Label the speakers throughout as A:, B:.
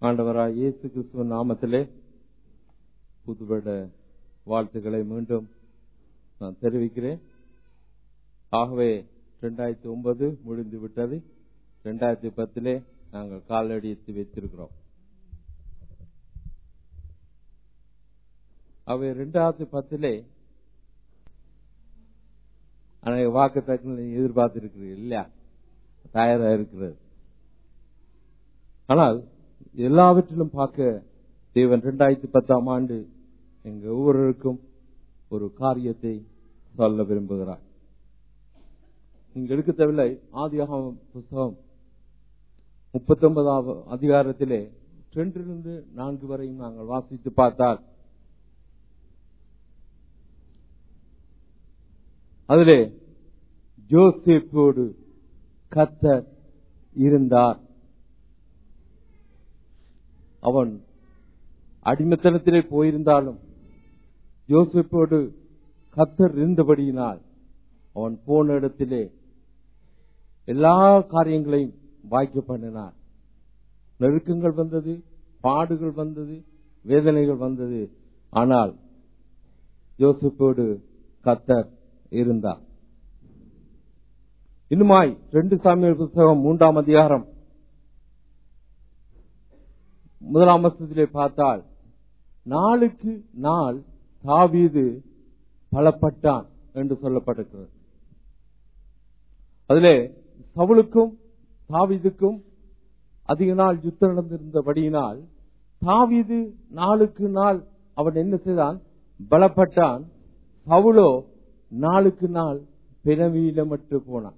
A: ஆண்டவராய் இயேசு கிறிஸ்துவ நாமத்திலே புதுவட வாழ்த்துக்களை மீண்டும் நான் தெரிவிக்கிறேன் ஆகவே இரண்டாயிரத்தி ஒன்பது முடிந்து விட்டது இரண்டாயிரத்தி பத்திலே நாங்கள் காலடி எடுத்து வைத்திருக்கிறோம் அவை இரண்டாயிரத்தி பத்திலே அநேக வாக்கு தக்கங்களை எதிர்பார்த்திருக்கிறீர்கள் இல்லையா தயாரா இருக்கிறது ஆனால் எல்லாவற்றிலும் பார்க்க தேவன் இரண்டாயிரத்தி பத்தாம் ஆண்டு எங்க ஒவ்வொருவருக்கும் ஒரு காரியத்தை சொல்ல விரும்புகிறார் நீங்க எடுக்க தேவையில்லை ஆதியாகம புஸ்தகம் முப்பத்தி ஒன்பதாவது அதிகாரத்திலே ரெண்டிலிருந்து நான்கு வரையும் நாங்கள் வாசித்து பார்த்தால் அதிலே ஜோசேப்போடு கத்தர் இருந்தார் அவன் அடிமத்தனத்திலே போயிருந்தாலும் யோசிப்போடு கத்தர் இருந்தபடியினால் அவன் போன இடத்திலே எல்லா காரியங்களையும் வாய்க்க பண்ணினார் நெருக்கங்கள் வந்தது பாடுகள் வந்தது வேதனைகள் வந்தது ஆனால் யோசிப்போடு கத்தர் இருந்தார் இன்னுமாய் ரெண்டு சாமியல் புஸ்தகம் மூன்றாம் அதிகாரம் முதலாம் வசத்திலே பார்த்தால் நாளுக்கு நாள் தாவீது பலப்பட்டான் என்று சொல்லப்பட்டிருக்கிறது அதிலே சவுளுக்கும் தாவீதுக்கும் அதிக நாள் யுத்தம் நடந்திருந்தபடியினால் தாவீது நாளுக்கு நாள் அவன் என்ன செய்தான் பலப்பட்டான் சவுளோ நாளுக்கு நாள் பிறவியிலமற்று போனான்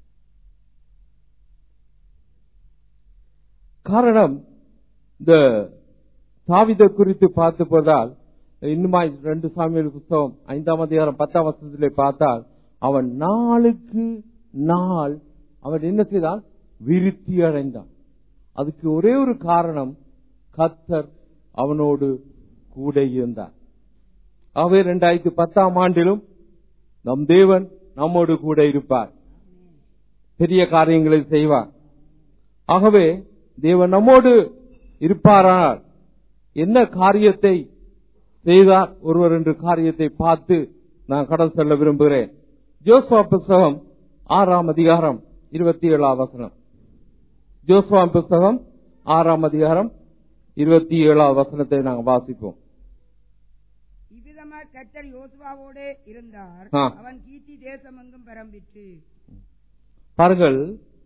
A: காரணம் இந்த தாவித குறித்து பார்த்து போதால் இன்னுமாய் ரெண்டு சாமியல் புஸ்தகம் ஐந்தாம் அதிகாரம் பத்தாம் வருஷத்திலே பார்த்தால் அவன் நாளுக்கு நாள் அவன் என்ன செய்தான் விருத்தி அடைந்தான் அதுக்கு ஒரே ஒரு காரணம் கத்தர் அவனோடு கூட இருந்தார் ஆகவே இரண்டாயிரத்தி பத்தாம் ஆண்டிலும் நம் தேவன் நம்மோடு கூட இருப்பார் பெரிய காரியங்களை செய்வார் ஆகவே தேவன் நம்மோடு இருப்பாரானால் என்ன காரியத்தை செய்தார் ஒருவர் என்று காரியத்தை பார்த்து நான் கடன் செல்ல விரும்புகிறேன் ஜோஸ்வா புஸ்தகம் ஆறாம் அதிகாரம் இருபத்தி ஏழாம் வசனம் ஜோஸ்வா புஸ்தகம் ஆறாம் அதிகாரம் இருபத்தி ஏழாம் வசனத்தை நாங்கள் வாசிப்போம்
B: இவ்விதமாய் கர்த்தர் யோசுவாவோடே இருந்தார்
A: ஆ.
B: அவன் கீர்த்தி தேசமெங்கும் பரம்பிற்று
A: பாருங்கள்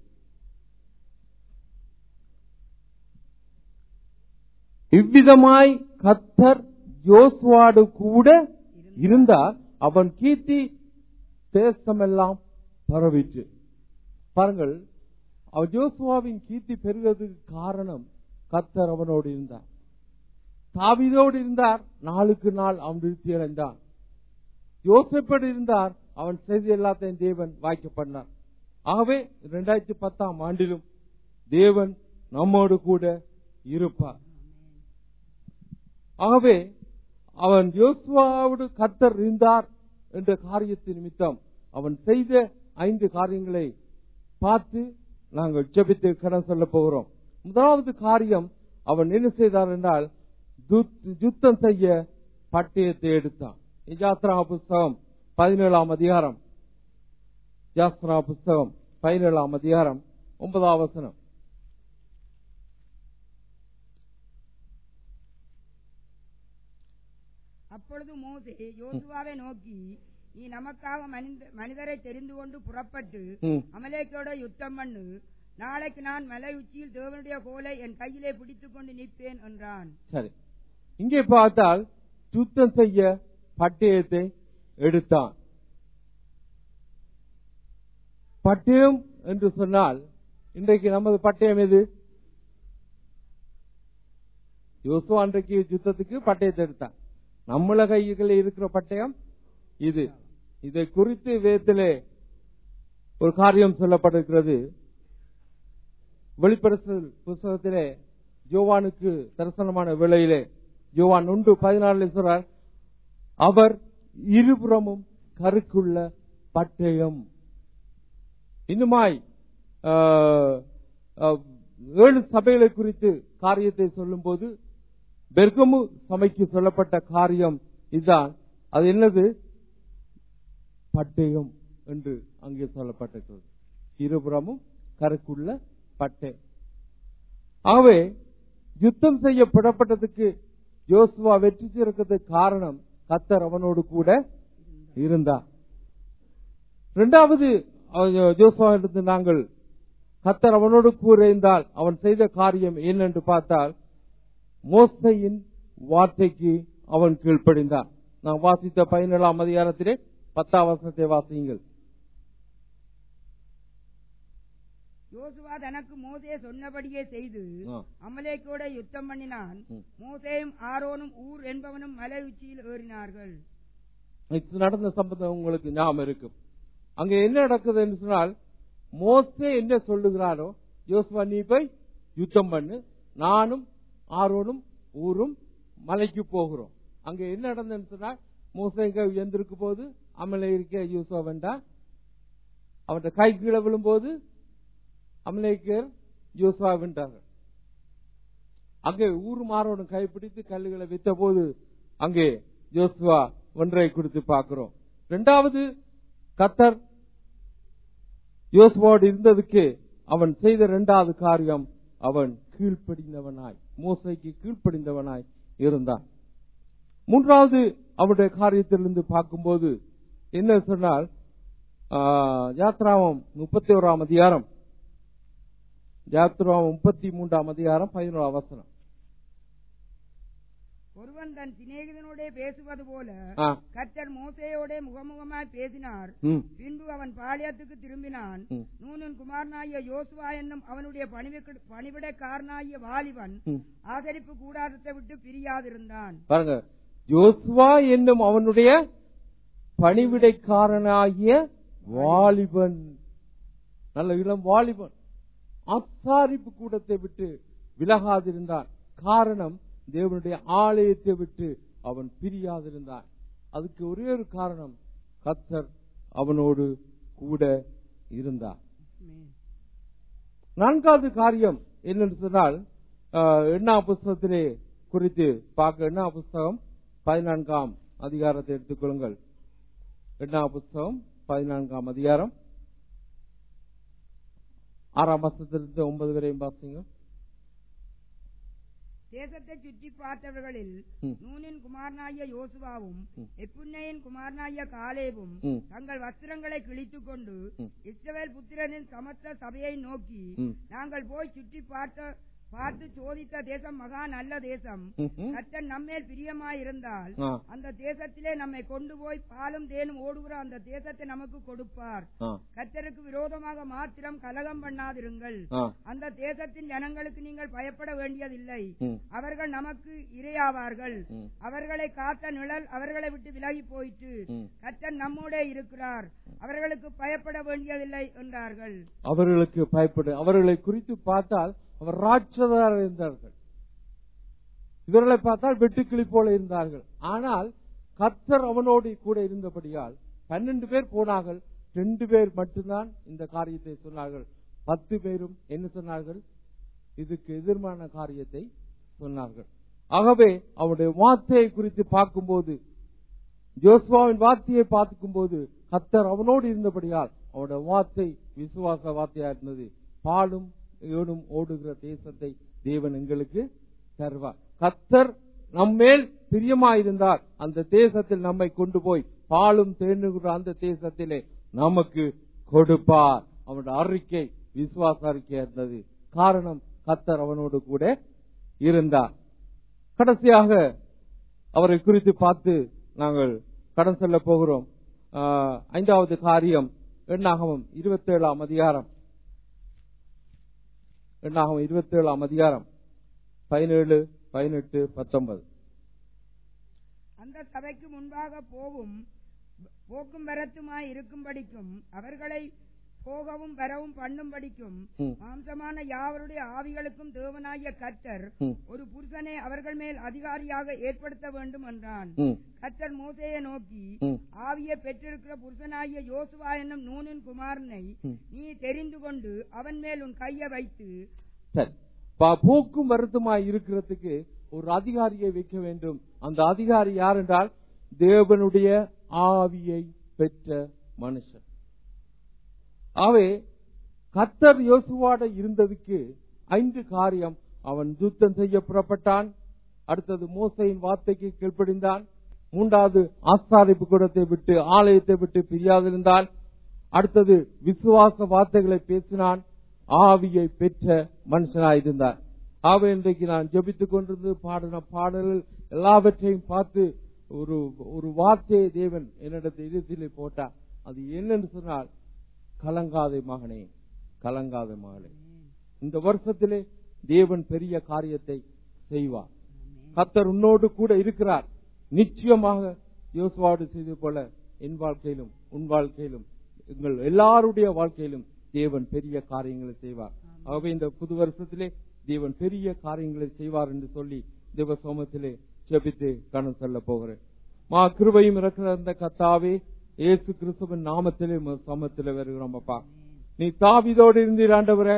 A: இவ்விதமாய் கத்தர் யோசுவாடு கூட இருந்தார் அவன் கீர்த்தி தேசமெல்லாம் பரவிற்று பாருங்கள் அவன் ஜோசுவாவின் கீர்த்தி பெறுவதற்கு காரணம் கத்தர் அவனோடு இருந்தார் தாவீதோடு இருந்தார் நாளுக்கு நாள் அவன் விருத்தி அடைந்தான் யோசிப்படி இருந்தார் அவன் செய்தி எல்லாத்தையும் தேவன் வாய்க்க பண்ணார் ஆகவே இரண்டாயிரத்தி பத்தாம் ஆண்டிலும் தேவன் நம்மோடு கூட இருப்பார் ஆகவே அவன் யோசுவாவோடு கத்தர் இருந்தார் என்ற காரியத்தின் நிமித்தம் அவன் செய்த ஐந்து காரியங்களை பார்த்து நாங்கள் ஜெபித்து கடன் சொல்ல போகிறோம் முதலாவது காரியம் அவன் என்ன செய்தார் என்றால் யுத்- யுத்தம் செய்ய பட்டயத்தை எடுத்தான் யாத்ரா புஸ்தகம் பதினேழாம் அதிகாரம் யாஸ்ரா புஸ்தகம் பதினேழாம் அதிகாரம் ஒன்பதாம் வசனம்
B: அப்பொழுது மோசே யோசுவாவை நோக்கி நீ நமக்காக மனித- மனிதரை தெரிந்து கொண்டு புறப்பட்டு
A: ம்.
B: அமலேக்கோட யுத்தம் பண்ணு நாளைக்கு நான் மலை உச்சியில் தேவனுடைய கோலை என் கையிலே பிடித்துக் கொண்டு நிற்பேன் என்றான்
A: சரி இங்கே பார்த்தால் சுத்தம் செய்ய பட்டயத்தை எடுத்தான் பட்டயம் என்று சொன்னால் இன்றைக்கு நமது பட்டயம் எது யோசுவா அன்றைக்கு யுத்தத்துக்கு பட்டயத்தை எடுத்தான் நம்மள கைகளில் இருக்கிற பட்டயம் இது இதை குறித்து வேதத்திலே ஒரு காரியம் சொல்லப்பட்டிருக்கிறது வெளிப்படுத்தல் புஸ்தகத்திலே யோவானுக்கு தரிசனமான வேளையிலே யோவான் ஒன்று பதினாலில் சொல்றார் அவர் இருபுறமும் கருக்குள்ள பட்டயம் இன்னுமாய் ஆஹ், ஆஹ், ஏழு சபைகளை குறித்து காரியத்தை சொல்லும்போது பெர்கமு சபைக்கு சொல்லப்பட்ட காரியம் இதுதான் அது என்னது பட்டயம் என்று அங்கே சொல்லப்பட்டிருக்கிறது இருபுறமும் கருக்குள்ள பட்டயம் ஆகவே யுத்தம் செய்ய புறப்பட்டதுக்கு யோசுவா வெற்றி சிறக்கிறதுக்கு காரணம் கத்தர் அவனோடு கூட இருந்தார் இரண்டாவது ஜோசுவா எடுத்து நாங்கள் கத்தர் அவனோடு கூட இருந்தால் அவன் செய்த காரியம் என்னென்று பார்த்தால் மோசையின் வார்த்தைக்கு அவன் கீழ்ப்படிந்தான் நான் வாசித்த பதினேழாம் அதிகாரத்திலே பத்தாம் வசனத்தை வாசியுங்கள்
B: யோசுவா தனக்கு மோசே சொன்னபடியே செய்து
A: ஆ.
B: அமலேக்கோட யுத்தம் பண்ணினான்
A: ம்.
B: மோசேயும் ஆரோனும் ஊர் என்பவனும் மலை உச்சியில் ஏறினார்கள்
A: இது நடந்த சம்பந்தம் உங்களுக்கு ஞாபகம் இருக்கும் அங்க என்ன நடக்குது என்று சொன்னால் மோசே என்ன சொல்லுகிறாரோ யோசுவா நீ போய் யுத்தம் பண்ணு நானும் ஆரோனும் ஊரும் மலைக்கு போகிறோம் அங்க என்ன நடந்ததுன்னு சொன்னால் மோசே இங்க எந்திருக்கு போது அமலை இருக்க யூசுவா வேண்டாம் அவன் கை கீழே விழும்போது அமலேக்கர் யோசுவா வென்றார்கள் அங்கே ஊர் மாறோடும் கைப்பிடித்து கல்லுகளை வித்த போது அங்கே யோசுவா ஒன்றை கொடுத்து பார்க்கிறோம் இரண்டாவது கத்தர் யோசுவோடு இருந்ததுக்கு அவன் செய்த இரண்டாவது காரியம் அவன் கீழ்ப்படிந்தவனாய் மோசைக்கு கீழ்ப்படிந்தவனாய் இருந்தான் மூன்றாவது அவனுடைய காரியத்திலிருந்து பார்க்கும்போது என்ன சொன்னால் ஆ, யாத்ராமம் முப்பத்தி ஓராம் அதிகாரம் யாத்ராமம் முப்பத்தி மூன்றாம் அதிகாரம் பதினோராம் வசனம்
B: ஒருவன் தன் சிநேகிதனோடே பேசுவது போல
A: ஆ,
B: கர்த்தர் மோசேயோடே முகமுகமாய் பேசினார்
A: ம்,
B: பின்பு அவன் பாளையத்துக்கு திரும்பினான்
A: ம்,
B: நூனின் குமாரனாகிய யோசுவா என்னும் அவனுடைய பணிவிட- பணிவிடைக்காரனாகிய வாலிபன்
A: ம்.
B: ஆசரிப்பு கூடாரத்தை விட்டு பிரியாதிருந்தான்
A: பாருங்க யோசுவா என்னும் அவனுடைய பணிவிடைக்காரனாகிய வாலிபன் நல்ல இளம் வாலிபன் ஆசாரிப்பு கூடத்தை விட்டு விலகாதிருந்தான் காரணம் தேவனுடைய ஆலயத்தை விட்டு அவன் பிரியாதிருந்தான் அதுக்கு ஒரே ஒரு காரணம் கத்தர் அவனோடு கூட இருந்தார் நான்காவது காரியம் என்னன்னு சொன்னால் ஆஹ், எண்ணா புஸ்தகத்திலே குறித்து பார்க்க எண்ணா புஸ்தகம் பதினான்காம் அதிகாரத்தை எடுத்துக்கொள்ளுங்கள் எண்ணா புஸ்தகம் பதினான்காம் அதிகாரம் ஆறாம் வருஷத்திலிருந்து ஒன்பது வரையும் பார்த்தீங்க
B: தேசத்தை சுற்றி பார்த்தவர்களில்
A: ம்.
B: நூனின் குமாரனாகிய யோசுவாவும்
A: ம்.
B: எப்புன்னையின் குமாரனாகிய காலேவும்
A: ம்.
B: தங்கள் வஸ்திரங்களை கிழித்துக் கொண்டு
A: ம்.
B: இஸ்ரவேல் புத்திரனின் சமஸ்த சபையை நோக்கி
A: ம்.
B: நாங்கள் போய் சுற்றி பார்த்த பார்த்து சோதித்த தேசம் மகா நல்ல தேசம்
A: ம்ஹும்.
B: கர்த்தர் நம்மேல் பிரியமாயிருந்தால்
A: ஆ,
B: அந்த தேசத்திலே நம்மை கொண்டு போய் பாலும் தேனும் ஓடுகிற அந்த தேசத்தை நமக்கு கொடுப்பார்
A: ஆ,
B: கர்த்தருக்கு விரோதமாக மாத்திரம் கலகம் பண்ணாதிருங்கள்
A: ஆ,
B: அந்த தேசத்தின் ஜனங்களுக்கு நீங்கள் பயப்பட வேண்டியதில்லை
A: ம்,
B: அவர்கள் நமக்கு இரையாவார்கள்
A: ம்,
B: அவர்களை காத்த நிழல் அவர்களை விட்டு விலகி போயிற்று
A: ம்.
B: கர்த்தர் நம்மோடே இருக்கிறார் அவர்களுக்கு பயப்பட வேண்டியதில்லை என்றார்கள்
A: அவர்களுக்கு பயப்படு அவர்களை குறித்து பார்த்தால் அவர் ராட்சதர் இருந்தார்கள் இவர்களை பார்த்தால் வெட்டுக்கிளி போல இருந்தார்கள் ஆனால் கத்தர் அவனோடு கூட இருந்தபடியால் பன்னெண்டு பேர் போனார்கள் ரெண்டு பேர் மட்டும்தான் இந்த காரியத்தை சொன்னார்கள் பத்து பேரும் என்ன சொன்னார்கள் இதுக்கு எதிர்மான காரியத்தை சொன்னார்கள் ஆகவே அவருடைய வார்த்தையை குறித்து பார்க்கும்போது ஜோஸ்வாவின் வார்த்தையை பார்க்கும்போது கத்தர் அவனோடு இருந்தபடியால் அவனுடைய வார்த்தை விசுவாச வார்த்தையா இருந்தது பாலும் ஏனும் ஓடுகிற தேசத்தை தேவன் எங்களுக்கு தருவார் கத்தர் நம்மேல் பிரியமாயிருந்தார் அந்த தேசத்தில் நம்மை கொண்டு போய் பாலும் தேனுகிற அந்த தேசத்திலே நமக்கு கொடுப்பார் அவனுடைய அறிக்கை விசுவாச அறிக்கையா இருந்தது காரணம் கத்தர் அவனோடு கூட இருந்தார் கடைசியாக அவரை குறித்து பார்த்து நாங்கள் கடன் செல்ல போகிறோம் ஆஹ், ஐந்தாவது காரியம் எண்ணாகமம் இருபத்தேழாம் அதிகாரம் எண்ணாகமம் இருபத்தேழாம் அதிகாரம் பதினேழு பதினெட்டு பத்தொன்பது
B: அந்த சபைக்கு முன்பாக போகும் போக்கும் வரத்துமாய் இருக்கும்படிக்கும் அவர்களை போகவும் வரவும் பண்ணும்படிக்கும்
A: ம்.
B: மாம்சமான யாவருடைய ஆவிகளுக்கும் தேவனாகிய கர்த்தர்
A: ம்,
B: ஒரு புருஷனை அவர்கள் மேல் அதிகாரியாக ஏற்படுத்த வேண்டும் என்றான்
A: ம்,
B: கர்த்தர் மோசேயை நோக்கி
A: ம்,
B: ஆவியை பெற்றிருக்கிற புருஷனாகிய யோசுவா என்னும் நூனின் குமாரனை
A: ம்.
B: நீ தெரிந்து கொண்டு அவன் மேல் உன் கையை வைத்து
A: சரி ப- போக்கும் வருத்தமாய் இருக்கிறதுக்கு ஒரு அதிகாரியை வைக்க வேண்டும் அந்த அதிகாரி யார் என்றால் தேவனுடைய ஆவியை பெற்ற மனுஷன் அவை கத்தர் யோசுவாட இருந்ததுக்கு ஐந்து காரியம் அவன் யுத்தம் செய்ய புறப்பட்டான் அடுத்தது மோசையின் வார்த்தைக்கு கீழ்ப்படிந்தான் மூன்றாவது ஆஸ்தாரிப்பு கூடத்தை விட்டு ஆலயத்தை விட்டு பிரியாதிருந்தான் அடுத்தது விசுவாச வார்த்தைகளை பேசினான் ஆவியை பெற்ற மனுஷனாயிருந்தார் ஆவை இன்றைக்கு நான் ஜெபித்துக் கொண்டிருந்து பாடின பாடல்கள் எல்லாவற்றையும் பார்த்து ஒரு ஒரு வார்த்தையை தேவன் என்னிடத்தை இதயத்திலே போட்டார் அது என்னன்னு சொன்னால் கலங்காதே மகனே கலங்காத மகளே இந்த வருஷத்திலே தேவன் பெரிய காரியத்தை செய்வார் கத்தர் உன்னோடு கூட இருக்கிறார் நிச்சயமாக யோசுவாடு செய்தது போல என் வாழ்க்கையிலும் உன் வாழ்க்கையிலும் எங்கள் எல்லாருடைய வாழ்க்கையிலும் தேவன் பெரிய காரியங்களை செய்வார் ஆகவே இந்த புது வருஷத்திலே தேவன் பெரிய காரியங்களை செய்வார் என்று சொல்லி தேவ சோமத்திலே ஜெபித்து கணம் சொல்ல போகிறேன் மா கிருபையும் இருக்கிற அந்த கத்தாவே இயேசு கிறிஸ்துவின் நாமத்திலே உமது சமத்திலே வருகிறோம் அப்பா நீ தாவிதோடு இருந்தீர் ஆண்டவரே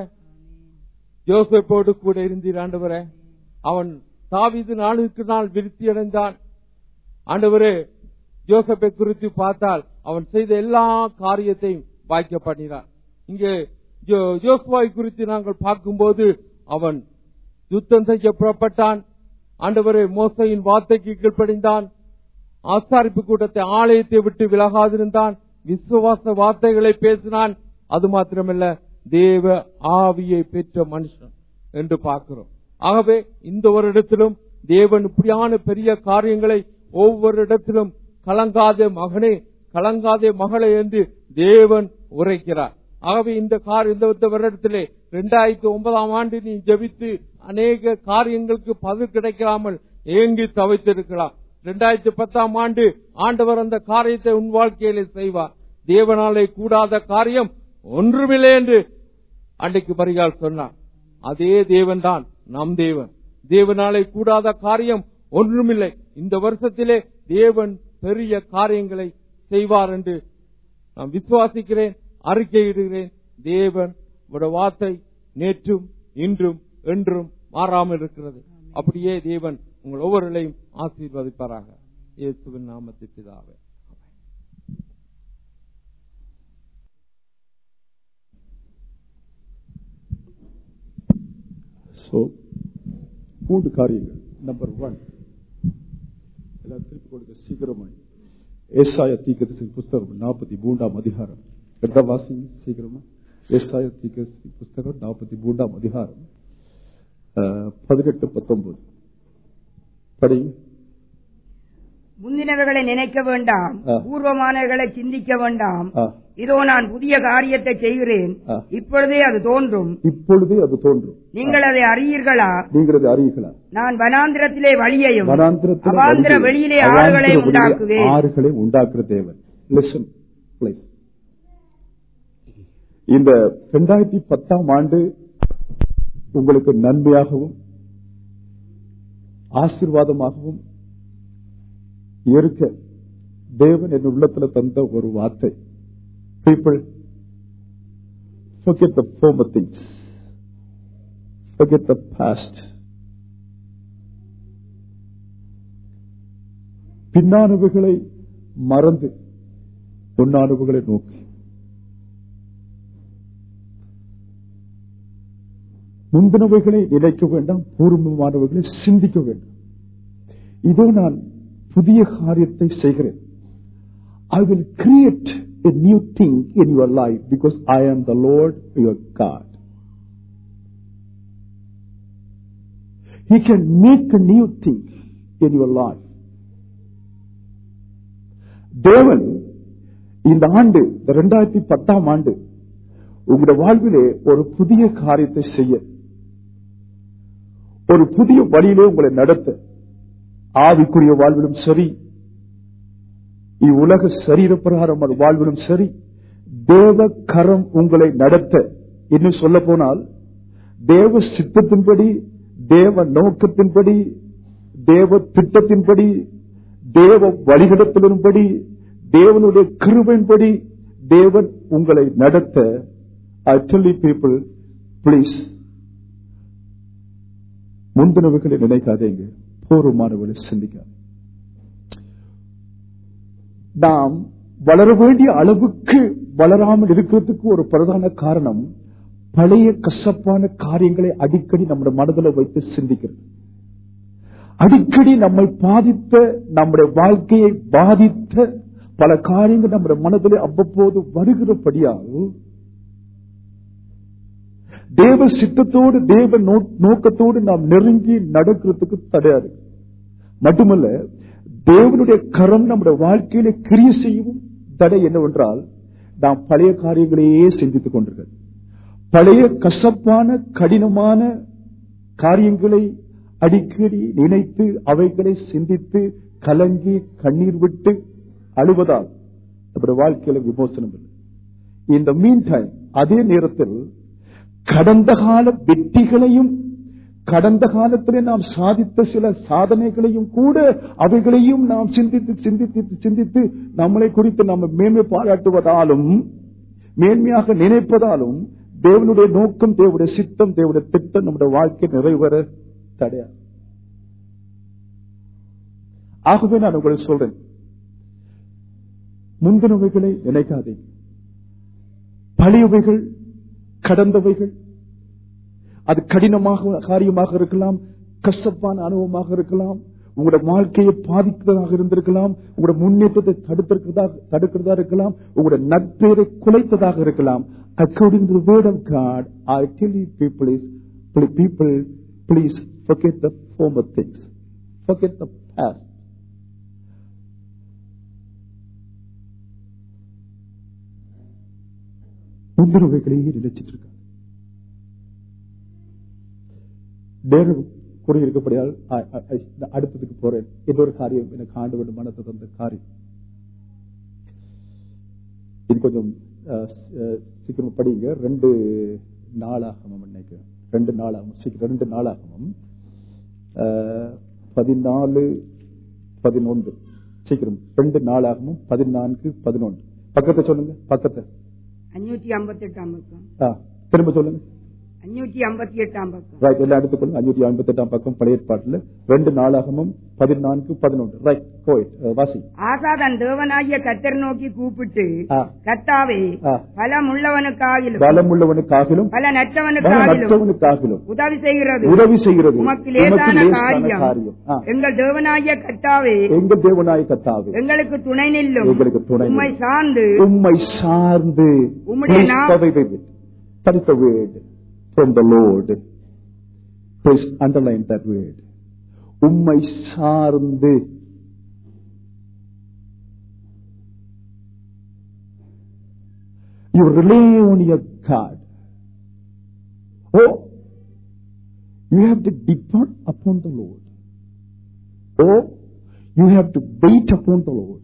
A: யோசப்போடு கூட இருந்தீர் ஆண்டவரே அவன் தாவீது நாளுக்கு நாள் விருத்தி அடைந்தான் ஆண்டவரே யோசப்பை குறித்து பார்த்தால் அவன் செய்த எல்லா காரியத்தையும் வாய்க்க பண்ணினான் இங்கே யோ- யோசுவாவை குறித்து நாங்கள் பார்க்கும்போது அவன் யுத்தம் செய்ய புறப்பட்டான் ஆண்டவரே மோசையின் வார்த்தைக்கு கீழ்ப்படிந்தான் ஆசாரிப்பு கூட்டத்தை ஆலயத்தை விட்டு விலகாதிருந்தான் விசுவாச வார்த்தைகளை பேசினான் அது மாத்திரமல்ல தேவ ஆவியை பெற்ற மனுஷன் என்று பார்க்கிறோம் ஆகவே இந்த ஒரு இடத்திலும் தேவன் இப்படியான பெரிய காரியங்களை ஒவ்வொரு இடத்திலும் கலங்காதே மகனே கலங்காதே மகளே என்று தேவன் உரைக்கிறார் ஆகவே இந்த கார் இந்த இந்த வருடத்திலே இரண்டாயிரத்தி ஒன்பதாம் ஆண்டு நீ ஜெபித்து அநேக காரியங்களுக்கு பதில் கிடைக்காமல் ஏங்கி தவித்திருக்கலாம் இரண்டாயிரத்தி பத்தாம் ஆண்டு ஆண்டவர் அந்த காரியத்தை உன் வாழ்க்கையிலே செய்வார் தேவனாலே கூடாத காரியம் ஒன்றுமில்லை என்று அன்றைக்கு பரிகால் சொன்னார் அதே தேவன் தான் நம் தேவன் தேவனாலே கூடாத காரியம் ஒன்றுமில்லை இந்த வருஷத்திலே தேவன் பெரிய காரியங்களை செய்வார் என்று நான் விசுவாசிக்கிறேன் அறிக்கையிடுகிறேன் தேவன் உடைய வார்த்தை நேற்றும் இன்றும் என்றும் மாறாமல் இருக்கிறது அப்படியே தேவன் உங்கள் ஒவ்வொருவரையும் ஆசீர்வதிப்பாராக இயேசுவின் நாமத்தில் பிதாவே
C: சோ மூன்று காரியங்கள் நம்பர் ஒன் எல்லாரும் திருப்பி கொடுக்க சீக்கிரமாய் ஏசாய தீக்கத்தின் புஸ்தகம் நாற்பத்தி மூன்றாம் அதிகாரம் ரெண்டாம் வாசிங்க சீக்கிரமா ஏசாய தீக்கத்தின் புஸ்தகம் நாற்பத்தி மூன்றாம் அதிகாரம் அஹ், பதினெட்டு பத்தொன்பது படிங்க
B: முந்தினவர்களை நினைக்க வேண்டாம்
C: ஆ.
B: பூர்வமானவர்களை சிந்திக்க வேண்டாம்
C: ஆ,
B: இதோ நான் புதிய காரியத்தை செய்கிறேன்
C: ஆ.
B: இப்பொழுதே அது தோன்றும்
C: இப்பொழுதே அது தோன்றும்
B: நீங்கள் அதை அறியீர்களா
C: நீங்கள் அதை அறியுங்களா
B: நான் வனாந்திரத்திலே வழியையும்
C: வனாந்திரத்தில்
B: அவாந்திர
C: வழியை-
B: வெளியிலே
C: அவாந்திர
B: ஆறுகளையும்
C: வெளியிலே
B: உண்டாக்குவேன்
C: ஆறுகளையும் உண்டாக்குற தேவன் லிசன் பிளீஸ் இந்த இரண்டாயிரத்தி பத்தாம் ஆண்டு உங்களுக்கு நன்மையாகவும் ஆசீர்வாதமாகவும் இருக்க தேவன் என் உள்ளத்துல தந்த ஒரு வார்த்தை people forget the former things forget the past பின்னானவுகளை மறந்து பொன்னானவுகளை நோக்கி முந்தினவைகளை நினைக்க வேண்டாம் பூர்வமானவைகளை சிந்திக்க வேண்டாம் இதோ நான் புதிய காரியத்தை செய்கிறேன் I will create a new thing in your life because I am the Lord your God He can make a new thing in your life. தேவன் இந்த ஆண்டு இரண்டாயிரத்தி பத்தாம் ஆண்டு உங்களுடைய வாழ்விலே ஒரு புதிய காரியத்தை செய்ய ஒரு புதிய வழியிலே உங்களை நடத்த ஆவிக்குரிய வாழ்விலும் சரி இவ்வுலக சரீர பிரகாரம் வாழ்விலும் சரி தேவ கரம் உங்களை நடத்த இன்னும் சொல்ல போனால் தேவ சித்தத்தின்படி தேவ நோக்கத்தின்படி தேவ திட்டத்தின்படி தேவ வழிகடத்திலின்படி தேவனுடைய கிருபையின்படி தேவன் உங்களை நடத்த I tell you people please முந்தினவைகளை நினைக்காதீங்க போருமானவர்களை சிந்திக்காது நாம் வளர வேண்டிய அளவுக்கு வளராமல் இருக்கிறதுக்கு ஒரு பிரதான காரணம் பழைய கசப்பான காரியங்களை அடிக்கடி நம்முடைய மனதில் வைத்து சிந்திக்கிறது அடிக்கடி நம்மை பாதித்த நம்முடைய வாழ்க்கையை பாதித்த பல காரியங்கள் நம்முடைய மனதில் அவ்வப்போது வருகிறபடியால் தேவ சித்தத்தோடு தேவ நோ- நோக்கத்தோடு நாம் நெருங்கி நடக்கிறதுக்கு தடையா இருக்கு மட்டுமல்ல தேவனுடைய கரம் நம்முடைய வாழ்க்கையில கிரிய செய்யவும் தடை என்னவென்றால் நாம் பழைய காரியங்களையே சிந்தித்துக் கொண்டிருக்கிறது பழைய கசப்பான கடினமான காரியங்களை அடிக்கடி நினைத்து அவைகளை சிந்தித்து கலங்கி கண்ணீர் விட்டு அழுவதால் நம்முடைய வாழ்க்கையில விமோசனம் இல்லை இந்த மீன் டைம் அதே நேரத்தில் கடந்த கால வெற்றிகளையும் கடந்த காலத்திலே நாம் சாதித்த சில சாதனைகளையும் கூட அவைகளையும் நாம் சிந்தித்து சிந்தித்து சிந்தித்து நம்மளை குறித்து நாம் மேன்மை பாராட்டுவதாலும் மேன்மையாக நினைப்பதாலும் தேவனுடைய நோக்கம் தேவனுடைய சித்தம் தேவனுடைய திட்டம் நம்முடைய வாழ்க்கை நிறைவேற தடையா ஆகவே நான் உங்களுக்கு சொல்றேன் முந்தினவைகளை நினைக்காதீங்க பழையவைகள் கடந்தவைகள் அது கடினமாக காரியமாக இருக்கலாம் கஷ்டப்பான அனுபவமாக இருக்கலாம் உங்களோட வாழ்க்கையை பாதிக்கிறதாக இருந்திருக்கலாம் உங்களோட முன்னேற்றத்தை தடுத்திருக்கிறதா தடுக்கிறதா இருக்கலாம் உங்களோட நட்பேரை குலைத்ததாக இருக்கலாம் according to word of God I tell you people is people please forget the former things forget the past முந்தினவைகளையே நினைச்சிட்டு இருக்காங்க நேரம் கூறியிருக்கப்படியால் அ- அ- அ- அடுத்ததுக்கு போறேன் இன்னொரு காரியம் எனக்கு ஆண்டு வேண்டும் மனத்தை தந்த காரியம் இது கொஞ்சம் அஹ், அஹ், சீக்கிரம் படிங்க ரெண்டு நாளாகமம் நினைக்கிறேன் ரெண்டு நாளாகமம் சீக்கிரம் ரெண்டு நாளாகமம் அஹ், பதினாலு பதினொன்று சீக்கிரம் ரெண்டு நாளாகமும் பதினான்கு பதினொன்று பக்கத்தை சொல்லுங்க பக்கத்தை
B: அஞ்சூற்றி ஐம்பத்தி எட்டாம் பக்கம்
C: ஆ, திரும்ப சொல்லுங்க
B: அஞ்சூற்றி ஐம்பத்தி எட்டாம் பக்கம்
C: ரைட் எல்லாம் எடுத்துக்கொள்ளுங்க அஞ்சூற்றி ஐம்பத்தி எட்டாம் பக்கம் பழைய ஏற்பாட்டுல ரெண்டு நாளாகமும் பதினான்கு பதினொன்று ரைட் கோயிட் வாசி
B: ஆசா தன் தேவனாகிய கத்தர் நோக்கி கூப்பிட்டு
C: ஆ.
B: கத்தாவே
C: ஆ.
B: பலம் உள்ளவனுக்காகிலும்
C: பலம் உள்ளவனுக்காகிலும்
B: பல நற்றவனுக்காகிலும்
C: மற்றவனுக்காகிலும்
B: உதவி செய்கிறது
C: உதவி செய்கிறது
B: உமக்கு லேசான
C: லேசான
B: காரியம்
C: காரியம் ஆ.
B: எங்கள் தேவனாகிய கத்தாவே
C: எங்கள் தேவனாய் கத்தாவே
B: எங்களுக்கு துணை நில்லும்
C: எங்களுக்கு துணை நில்லும்.
B: உம்மை சார்ந்து
C: உம்மை சார்ந்து
B: உம்முடைய
C: Please
B: நா-
C: cover with it. That is the word from the Lord. Please underline that word. உம்மை சார்ந்து You rely on your God. Oh, you have to depend upon the Lord. Oh, you have to wait upon the Lord.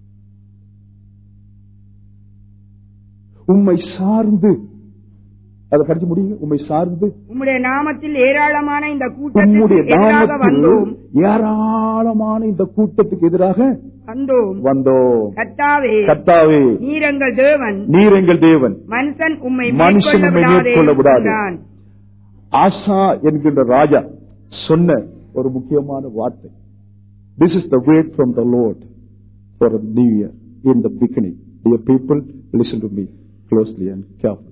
C: உம்மை சார்ந்து அதை படிச்சு முடியுங்க உம்மை சார்ந்து
B: உம்முடைய நாமத்தில் ஏராளமான இந்த கூட்டத்துக்கு
C: உம்முடைய
B: எதிராக
C: நாமத்தில்
B: வந்தோம்
C: ஏராளமான இந்த கூட்டத்துக்கு எதிராக
B: வந்தோம்
C: வந்தோம்
B: கத்தாவே
C: கர்த்தாவே
B: நீர் எங்கள் தேவன்
C: நீர் எங்கள் தேவன்
B: மனுஷன் உம்மை
C: மனுஷன் உம்மை
B: மேற்கொள்ள
C: மேற்கொள்ள விடாதே.
B: விடாதே
C: ஆசா என்கின்ற ராஜா சொன்ன ஒரு முக்கியமான வார்த்தை this is the word from the Lord for new year in the beginning dear people listen to me closely and careful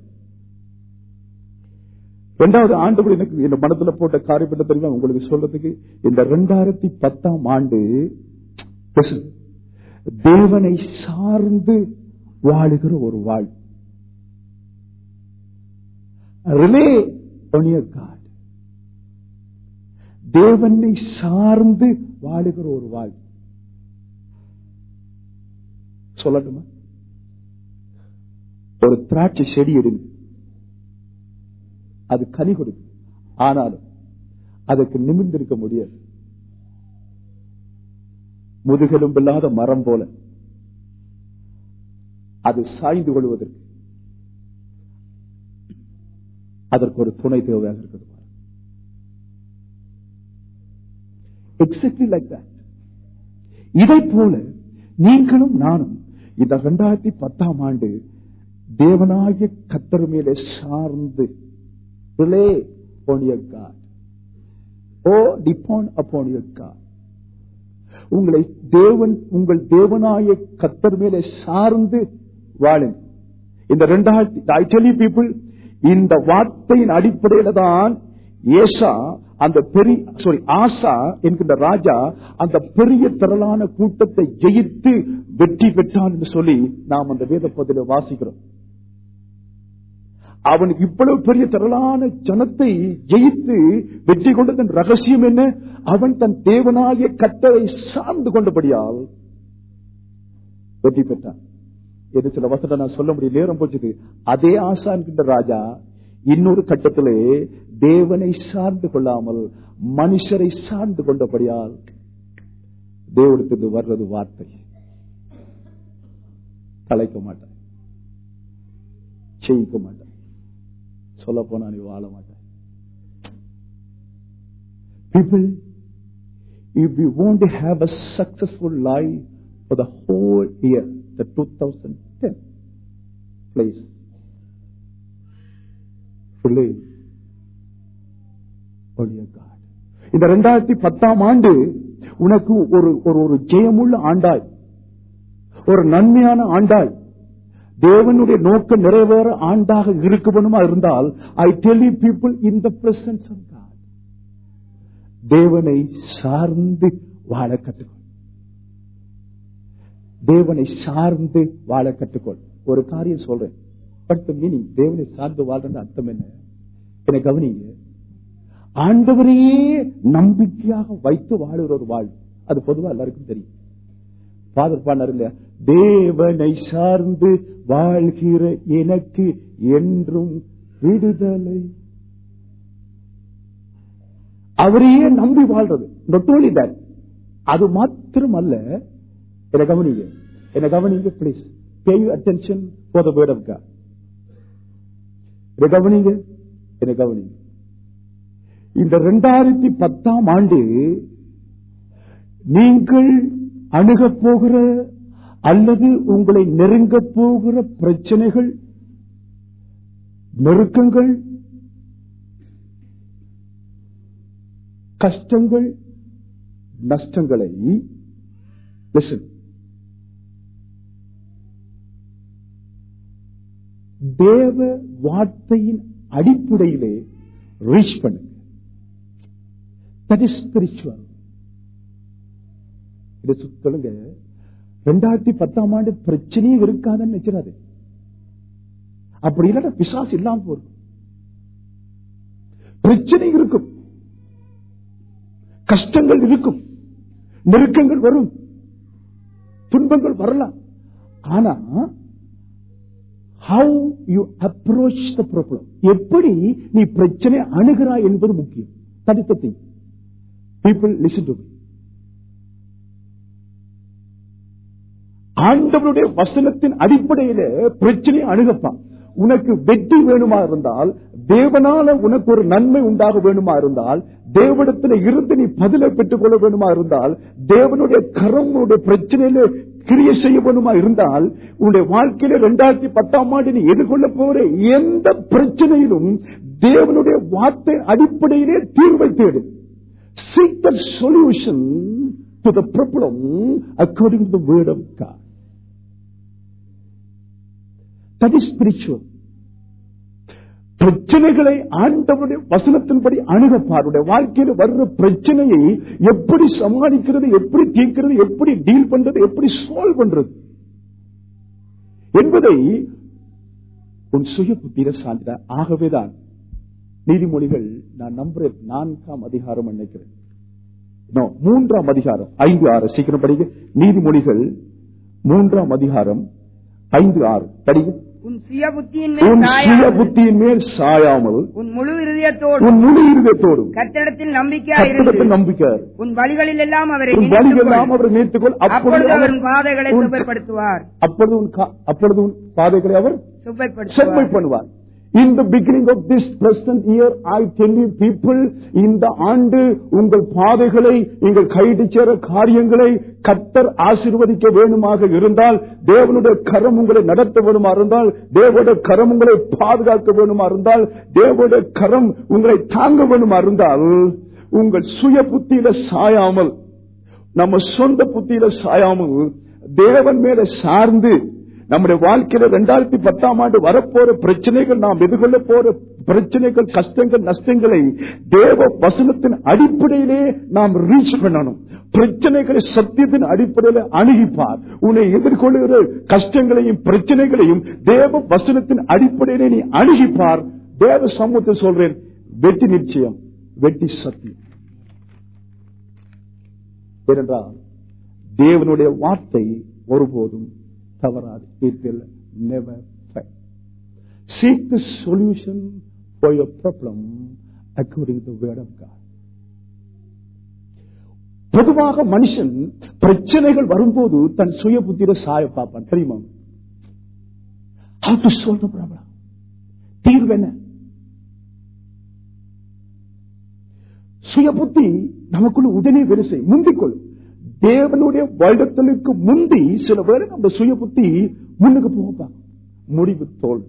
C: இரண்டாவது ஆண்டு எனக்கு இந்த மனத்துல போட்ட காரியம் என்ன தெரியுமா உங்களுக்கு சொல்றதுக்கு இந்த ரெண்டாயிரத்தி பத்தாம் ஆண்டு listen, தேவனை சார்ந்து வாழுகிற ஒரு வாழ் ரிலே on your God. தேவனை சார்ந்து வாழுகிற ஒரு வாழ் சொல்லட்டுமா ஒரு திராட்சை செடி எடுங்க அது கனி கொடுக்கும் ஆனாலும் அதற்கு நிமிர்ந்திருக்க முடியாது முதுகெலும்பில்லாத மரம் போல அது சாய்ந்து கொள்வதற்கு அதற்கு ஒரு துணை தேவையாக இருக்கிறது எக்ஸாக்ட்லி லைக் தட் இதை போல நீங்களும் நானும் இந்த இரண்டாயிரத்தி பத்தாம் ஆண்டு தேவனாகிய கத்தர் மேலே சார்ந்து rely on your God. Oh depend upon your God உங்களை தேவன் உங்கள் தேவனாய கத்தர் மேலே சார்ந்து வாழுங்க இந்த ரெண்டாயிரத்தி ஐ டெல் யூ பீப்புள் இந்த வார்த்தையின் அடிப்படையில தான் ஏசா அந்த பெரிய சாரி ஆசா என்கின்ற ராஜா அந்த பெரிய திரளான கூட்டத்தை ஜெயித்து வெற்றி பெற்றான் என்று சொல்லி நாம் அந்த வேத பகுதியில வாசிக்கிறோம் அவன் இவ்வளவு பெரிய திரளான ஜனத்தை ஜெயித்து வெற்றி கொண்டதன் ரகசியம் என்ன அவன் தன் தேவனாகிய கட்டளை சார்ந்து கொண்டபடியால் வெற்றி பெற்றான் இது சில வசனம் நான் சொல்ல முடியும் நேரம் போச்சுது அதே ஆசா என்கின்ற ராஜா இன்னொரு கட்டத்திலே தேவனை சார்ந்து கொள்ளாமல் மனுஷரை சார்ந்து கொண்டபடியால் தேவனுக்கு வர்றது வார்த்தை தலைக்க மாட்டான் செய்யிக்க மாட்டான் சொல்ல போனா நீ வாழ மாட்டான் people if we want to have a successful life for the whole year the 2010 please believe on your God இந்த ரெண்டாயிரத்தி பத்தாம் ஆண்டு உனக்கு ஒரு ஒரு ஒரு ஜெயமுள்ள ஆண்டாய் ஒரு நன்மையான ஆண்டாய் தேவனுடைய நோக்கம் நிறைவேற ஆண்டாக இருக்கணுமா இருந்தால் I tell you people in the presence of God தேவனை சார்ந்து வாழ கற்றுக்கொள் தேவனை சார்ந்து வாழ கற்றுக்கொள் ஒரு காரியம் சொல்றேன் பட் மீனிங் தேவனை சார்ந்து வாழ்றது அர்த்தம் என்ன என்னை கவனிங்க ஆண்டவரையே நம்பிக்கையாக வைத்து வாழுகிற ஒரு வாழ் அது பொதுவா எல்லாருக்கும் தெரியும் ஃபாதர் பாடினார் இல்லையா தேவனை சார்ந்து வாழ்கிற எனக்கு என்றும் விடுதலை அவரையே நம்பி வாழ்றது not only that அது மாத்திரம் அல்ல என்ன கவனிங்க என்ன கவனிங்க please pay your attention for the word of God என்ன கவனிங்க என்ன கவனிங்க இந்த ரெண்டாயிரத்தி பத்தாம் ஆண்டு நீங்கள் அணுகப் போகிற அல்லது உங்களை நெருங்கப் போகிற பிரச்சனைகள் நெருக்கங்கள் கஷ்டங்கள் நஷ்டங்களை listen தேவ வார்த்தையின் அடிப்படையிலே ரீச் பண்ணுங்க தட் இஸ் ஸ்பிரிச்சுவல் இதை சொல்லுங்க ரெண்டாயிரத்தி பத்தாம் ஆண்டு பிரச்சனையே இருக்காதுன்னு நினைச்சிடாது அப்படி இல்லாட்ட பிசாசு இல்லாம போகும் பிரச்சனை இருக்கும் கஷ்டங்கள் இருக்கும் நெருக்கங்கள் வரும் துன்பங்கள் வரலாம் ஆனா how you approach the problem எப்படி நீ பிரச்சனை அணுகிறாய் என்பது முக்கியம் தடுத்தத்தை பீப்புள் லிசன் டு ஆண்டவருடைய வசனத்தின் அடிப்படையில பிரச்சனை அணுகப்பா உனக்கு வெற்றி வேணுமா இருந்தால் தேவனால உனக்கு ஒரு நன்மை உண்டாக வேணுமா இருந்தால் தேவனிடத்தில் இருந்து நீ பதிலை பெற்றுக் கொள்ள வேணுமா இருந்தால் தேவனுடைய கரம் உன்னுடைய பிரச்சனையில கிரிய செய்ய வேணுமா இருந்தால் உன்னுடைய வாழ்க்கையில இரண்டாயிரத்தி பத்தாம் ஆண்டு நீ எதிர்கொள்ள போற எந்த பிரச்சனையிலும் தேவனுடைய வார்த்தை அடிப்படையிலே தீர்வை தேடு seek the solution to the problem according to the word of God. That is spiritual. பிரச்சனைகளை ஆண்டவருடைய வசனத்தின்படி அணுகப்பாருடைய வாழ்க்கையில் வர்ற பிரச்சனையை எப்படி சமாளிக்கிறது எப்படி தீர்க்கிறது எப்படி டீல் பண்றது எப்படி சால்வ் பண்றது என்பதை உன் சுய புத்திர சார்ந்த ஆகவேதான் நீதிமொழிகள் நான் நம்புறேன் நான்காம் அதிகாரம் நினைக்கிறேன் No, மூன்றாம் அதிகாரம் ஐந்து ஆறு சீக்கிரம் படிங்க நீதிமொழிகள் மூன்றாம் அதிகாரம் ஐந்து ஆறு படிங்க
B: உன் சுய புத்தியின் மேல்
C: உன் சுய
B: சாயாமல்,
C: புத்தியின் மேல் சாயாமல்
B: உன் முழு இருதயத்தோடு
C: உன் முழு இருதயத்தோடும்
B: கத்திடத்தில் நம்பிக்கையா
C: கத்திடத்தில்
B: இருந்து
C: நம்பிக்கை
B: உன் வழிகளில் எல்லாம் அவரை
C: உன்
B: நினைத்துக்
C: வழியெல்லாம்
B: கொள்.
C: அவர் நினைத்துக்கொள் அப்பொழுது
B: அப்பொழுது
C: அவர்
B: அவர் உன் பாதைகளை
C: உன்
B: சுவைப்படுத்துவார்
C: அப்பொழுது உன் கா- அப்பொழுது உன் பாதைகளை அவர் செம்மை
B: சுவைப்படுத்துவார்
C: பண்ணுவார் in the beginning of this present year I tell you people இந்த ஆண்டு உங்கள் பாதைகளை நீங்கள் கைது சேர காரியங்களை கத்தர் ஆசீர்வதிக்க வேணுமாக இருந்தால் தேவனுடைய கரம் உங்களை நடத்த வேணுமா இருந்தால் தேவனுடைய கரம் உங்களை பாதுகாக்க வேணுமா இருந்தால் தேவனுடைய கரம் உங்களை தாங்க வேணுமா இருந்தால் உங்கள் சுய புத்தியில சாயாமல் நம்ம சொந்த புத்தியில சாயாமல் தேவன் மேல சார்ந்து நம்முடைய வாழ்க்கையில ரெண்டாயிரத்தி பத்தாம் ஆண்டு வரப்போற பிரச்சனைகள் நாம் எதிர்கொள்ள போற பிரச்சனைகள் கஷ்டங்கள் நஷ்டங்களை தேவ வசனத்தின் அடிப்படையிலே நாம் ரீச் பண்ணணும் பிரச்சனைகளை சத்தியத்தின் அடிப்படையில் அணுகிப்பார் உன்னை எதிர்கொள்ளுகிற கஷ்டங்களையும் பிரச்சனைகளையும் தேவ வசனத்தின் அடிப்படையிலே நீ அணுகிப்பார் தேவ சமூகத்தை சொல்றேன் வெற்றி நிச்சயம் வெற்றி சத்தியம் ஏனென்றால் தேவனுடைய வார்த்தை ஒருபோதும் தவறாது it will never fail seek the solution for your problem according to the word of God பொதுவாக மனுஷன் பிரச்சனைகள் வரும்போது தன் சுய புத்தியில சாய பார்ப்பான் தெரியுமா how to solve the problem தீர்வு என்ன சுய புத்தி நமக்குள்ள உடனே வேலை செய்யும் முந்திக்கொள்ளும் தேவனுடைய வருடத்திற்கு முந்தி சில பேர் நம்ம சுய புத்தி முன்னுக்கு போகப்பாங்க முடிவு தோல்வி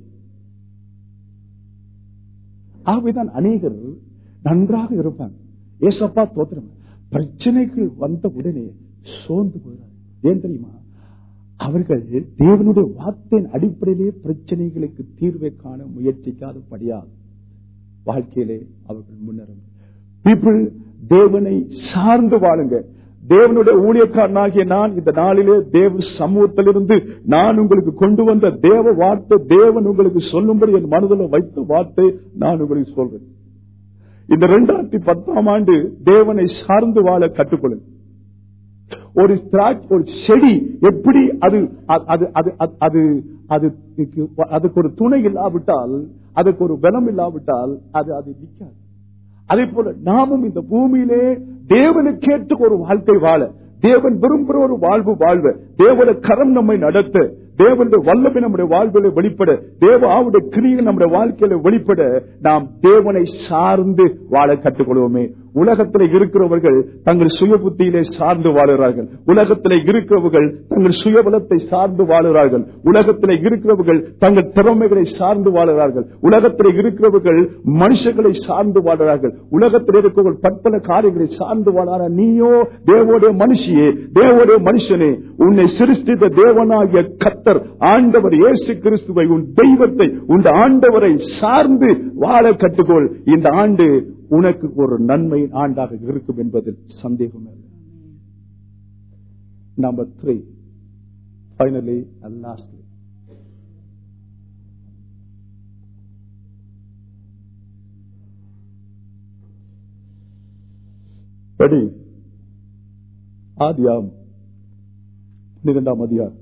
C: ஆகவேதான் அநேகர் நன்றாக இருப்பாங்க ஏசப்பா தோத்திரம் பிரச்சனைகள் வந்த உடனே சோர்ந்து போகிறார் ஏன் தெரியுமா அவர்கள் தேவனுடைய வார்த்தையின் அடிப்படையிலே பிரச்சனைகளுக்கு தீர்வை காண முயற்சிக்காதபடியால் வாழ்க்கையிலே அவர்கள் முன்னேறும் பீப்புள் தேவனை சார்ந்து வாழுங்க தேவனுடைய ஊழியக்காரனாகிய நான் இந்த நாளிலே தேவ சமூகத்திலிருந்து நான் உங்களுக்கு கொண்டு வந்த தேவ வார்த்தை தேவன் உங்களுக்கு சொல்லும்படி என் மனதில் வைத்த வார்த்தை நான் உங்களுக்கு சொல்றேன் இந்த இரண்டாயிரத்தி பத்தாம் ஆண்டு தேவனை சார்ந்து வாழ கற்றுக்கொள்ளுங்க ஒரு திராட்சை ஒரு செடி எப்படி அது அது அது அது அது அதுக்கு ஒரு துணை இல்லாவிட்டால் அதுக்கு ஒரு பலம் இல்லாவிட்டால் அது அது நிற்காது அதே போல நாமும் இந்த பூமியிலே தேவனுக்கேற்ற ஒரு வாழ்க்கை வாழ தேவன் விரும்புகிற ஒரு வாழ்வு வாழ்வ தேவன கரம் நம்மை நடத்த தேவனுடைய வல்லமை நம்முடைய வாழ்வில வெளிப்பட தேவ ஆவுடைய கிரியை நம்முடைய வாழ்க்கையில வெளிப்பட நாம் தேவனை சார்ந்து வாழ கற்றுக்கொள்வோமே உலகத்தில் இருக்கிறவர்கள் தங்கள் சுய புத்தியிலே சார்ந்து வாழுகிறார்கள் உலகத்தில் இருக்கிறவர்கள் தங்கள் சுயபலத்தை சார்ந்து வாழுகிறார்கள் உலகத்தில் இருக்கிறவர்கள் தங்கள் திறமைகளை சார்ந்து வாழுகிறார்கள் உலகத்தில் இருக்கிறவர்கள் மனுஷர்களை சார்ந்து வாழுகிறார்கள் உலகத்தில் இருக்கிறவர்கள் பற்பல காரியங்களை சார்ந்து வாழார நீயோ தேவோடைய மனுஷியே தேவோடைய மனுஷனே உன்னை சிருஷ்டித்த தேவனாகிய கத்தர் ஆண்டவர் இயேசு கிறிஸ்துவை உன் தெய்வத்தை உன் ஆண்டவரை சார்ந்து வாழ கற்றுக்கொள் இந்த ஆண்டு உனக்கு ஒரு நன்மை ஆண்டாக இருக்கும் என்பதில் சந்தேகம் இல்லை number three finally and lastly படி ஆதியாம் பன்னிரெண்டாம் அதிகாரம்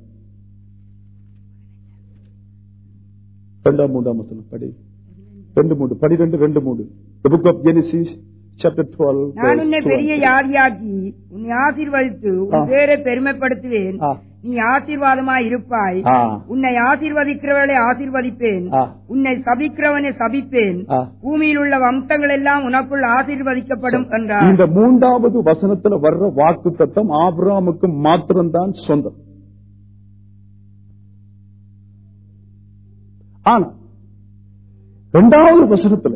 C: ரெண்டாம் மூன்றாம் வசனம் படி ரெண்டு மூன்று பனிரெண்டு ரெண்டு மூன்று The book of Genesis, chapter 12.
B: நான்
C: verse
B: உன்னை
C: 12.
B: பெரிய யாதியாக்கி உன்னை ஆசீர்வதித்து
C: ஆ.
B: உன் பேரை பெருமைப்படுத்துவேன்
C: ஆ.
B: நீ ஆசீர்வாதமாய் இருப்பாய்
C: ஆ.
B: உன்னை ஆசீர்வதிக்கிறவர்களை ஆசீர்வதிப்பேன்
C: ஆ.
B: உன்னை சபிக்கிறவனை சபிப்பேன்
C: ஆ.
B: பூமியில் உள்ள வம்சங்கள் எல்லாம் உனக்குள் ஆசீர்வதிக்கப்படும் என்றார்
C: இந்த மூன்றாவது வசனத்துல வர்ற வாக்கு தத்தம் ஆபிரகாமுக்கு மாத்திரம்தான் சொந்தம் ஆனா இரண்டாவது வசனத்துல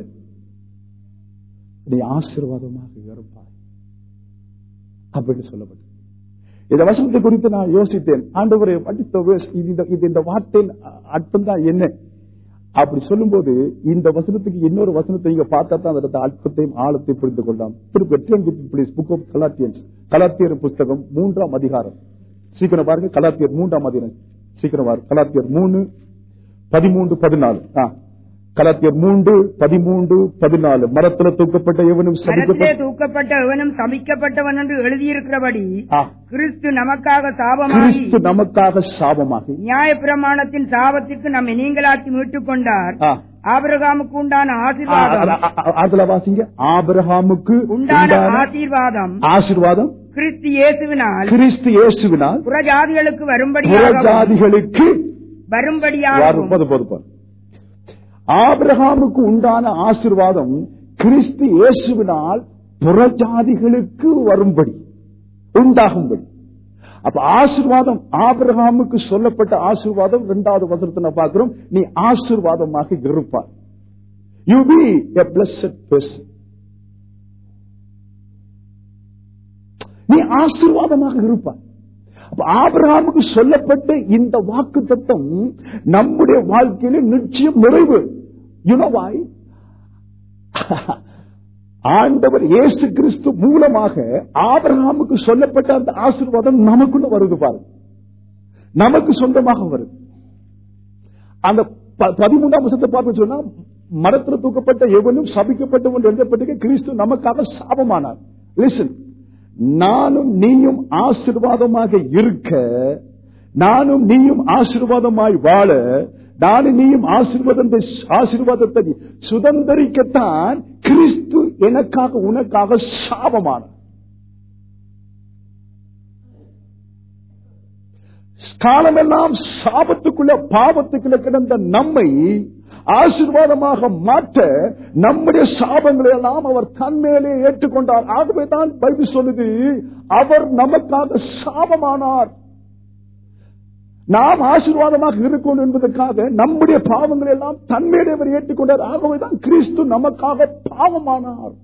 C: நீ ஆசீர்வாதமாக இருப்பாய் அப்படின்னு சொல்லப்பட்டு இந்த வசனத்தை குறித்து நான் யோசித்தேன் ஆண்டவரே what is the worst? இது இந்த- இது இந்த வார்த்தையின் அர்த்தம் தான் என்ன அப்படி சொல்லும்போது இந்த வசனத்துக்கு இன்னொரு வசனத்தை நீங்க பார்த்தா தான் அதோட அர்த்தத்தையும் ஆழத்தை புரிந்து கொள்ளலாம் திருப்பி பிளீஸ் புக் ஆஃப் கலாத்தியன்ஸ் கலாத்தியர் புஸ்தகம் மூன்றாம் அதிகாரம் சீக்கிரம் பாருங்க கலாத்தியர் மூன்றாம் அதிகாரம் சீக்கிரம் பாருங்க கலாத்தியர் மூணு பதிமூன்று பதினாலு ஆ. கலாத்தியர் மூன்று பதிமூன்று பதினாலு மரத்துல தூக்கப்பட்ட எவனும்
B: மரத்திலே
C: சபிக்கப்பட்ட
B: தூக்கப்பட்ட எவனும் சபிக்கப்பட்டவன் என்று எழுதியிருக்கிறபடி
C: ஆ.
B: கிறிஸ்து நமக்காக சாபமாகி
C: கிறிஸ்து நமக்காக சாபமாகி
B: நியாயப்பிரமாணத்தின் சாபத்திற்கு நம்மை நீங்களாக்கி மீட்டுக் கொண்டார்
C: ஆ.
B: ஆபிரகாமுக்கு உண்டான
C: ஆ,
B: ஆசீர்வாதம்
C: ஆ, ஆ, அதுல வாசிங்க ஆபிரகாமுக்கு
B: உண்டான
C: உண்டான
B: ஆசீர்வாதம்
C: ஆசீர்வாதம்
B: கிறிஸ்து இயேசுவினால்
C: கிறிஸ்து இயேசுவினால்
B: புறஜாதிகளுக்கு வரும்படியாக
C: புறஜாதிகளுக்கு
B: வரும்படியாகவும்
C: போது போது போது ஆபிரகாமுக்கு உண்டான ஆசீர்வாதம் கிறிஸ்து இயேசுவினால் புறஜாதிகளுக்கு வரும்படி உண்டாகும்படி அப்ப ஆசீர்வாதம் ஆபிரகாமுக்கு சொல்லப்பட்ட ஆசீர்வாதம் இரண்டாவது வசனத்தை நான் பார்க்கிறோம் நீ ஆசீர்வாதமாக இருப்பாய் you be a blessed person நீ ஆசீர்வாதமாக இருப்பாய் அப்ப ஆபிரகாமுக்கு சொல்லப்பட்ட இந்த வாக்கு தத்தம் நம்முடைய வாழ்க்கையில நிச்சயம் நிறைவு யுனவாய் ஆண்டவர் இயேசு கிறிஸ்து மூலமாக ஆபிரகாமுக்கு சொல்லப்பட்ட அந்த ஆசீர்வாதம் நமக்குள்ள வருது பாருங்க நமக்கு சொந்தமாக வருது அந்த ப- பதிமூன்றாம் வருஷத்தை பார்த்து சொன்னா மரத்தில் தூக்கப்பட்ட எவனும் சபிக்கப்பட்டவன் எழுதப்பட்டிருக்க கிறிஸ்து நமக்காக சாபமானார் லிசன் நானும் நீயும் ஆசீர்வாதமாக இருக்க நானும் நீயும் ஆசீர்வாதமாய் வாழ நானும் நீயும் ஆசீர்வாதத்தை ஆசீர்வாதத்தை சுதந்திரிக்கத்தான் கிறிஸ்து எனக்காக உனக்காக சாபமானார் காலமெல்லாம் சாபத்துக்குள்ள பாவத்துக்குள்ள கிடந்த நம்மை ஆசீர்வாதமாக மாற்ற நம்முடைய சாபங்களை எல்லாம் அவர் தன்மேலே ஏற்றுக்கொண்டார் ஆகவே தான் பைபிள் சொல்லுது அவர் நமக்காக சாபமானார் நாம் ஆசீர்வாதமாக இருக்கணும் என்பதற்காக நம்முடைய பாவங்களை எல்லாம் தன்மேலே அவர் ஏற்றுக்கொண்டார் ஆகவே தான் கிறிஸ்து நமக்காக பாவமானார்